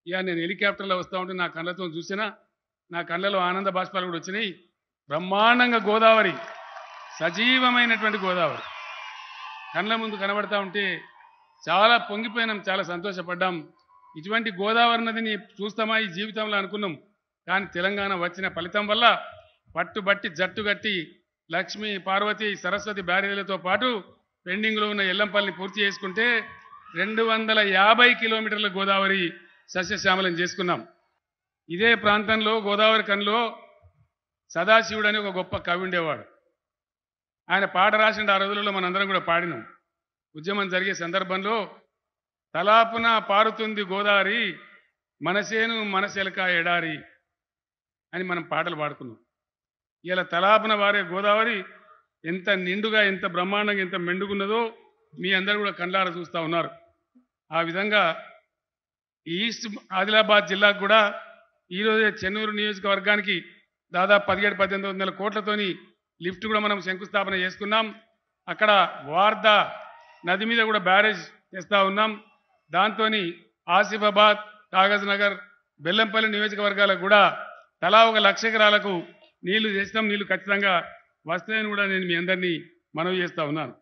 ఇక నేను హెలికాప్టర్లో వస్తూ ఉంటే నా కళ్ళతో చూసినా నా కళ్ళలో ఆనంద బాష్పాలు కూడా వచ్చినాయి బ్రహ్మాండంగా గోదావరి సజీవమైనటువంటి గోదావరి కళ్ళ ముందు కనబడతా ఉంటే చాలా పొంగిపోయినాం చాలా సంతోషపడ్డాం ఇటువంటి గోదావరి నదిని చూస్తామా ఈ జీవితంలో అనుకున్నాం కానీ తెలంగాణ వచ్చిన ఫలితం వల్ల పట్టుబట్టి జట్టు కట్టి లక్ష్మి పార్వతి సరస్వతి బ్యారేజీలతో పాటు పెండింగ్లో ఉన్న ఎల్లంపల్లిని పూర్తి చేసుకుంటే రెండు వందల యాభై కిలోమీటర్ల గోదావరి సస్యశ్యామలం చేసుకున్నాం ఇదే ప్రాంతంలో గోదావరి కన్లో సదాశివుడు అని ఒక గొప్ప కవి ఉండేవాడు ఆయన పాట రాసిన ఆ రోజులలో మనందరం కూడా పాడినాం ఉద్యమం జరిగే సందర్భంలో తలాపున పారుతుంది గోదావరి మనసేను మనసెలక ఎడారి అని మనం పాటలు పాడుకున్నాం ఇలా తలాపున వారే గోదావరి ఎంత నిండుగా ఎంత బ్రహ్మాండంగా ఎంత మెండుగున్నదో మీ అందరూ కూడా కండ్లార చూస్తూ ఉన్నారు ఆ విధంగా ఈస్ట్ ఆదిలాబాద్ జిల్లాకు కూడా ఈరోజే చెన్నూరు నియోజకవర్గానికి దాదాపు పదిహేడు పద్దెనిమిది వందల కోట్లతోని లిఫ్ట్ కూడా మనం శంకుస్థాపన చేసుకున్నాం అక్కడ వార్ద నది మీద కూడా బ్యారేజ్ చేస్తూ ఉన్నాం దాంతో ఆసిఫాబాద్ కాగజ్ నగర్ బెల్లంపల్లి నియోజకవర్గాలకు కూడా తలా ఒక లక్ష ఎకరాలకు నీళ్లు చేస్తాం నీళ్లు ఖచ్చితంగా వస్తాయని కూడా నేను మీ అందరినీ మనవి చేస్తా ఉన్నాను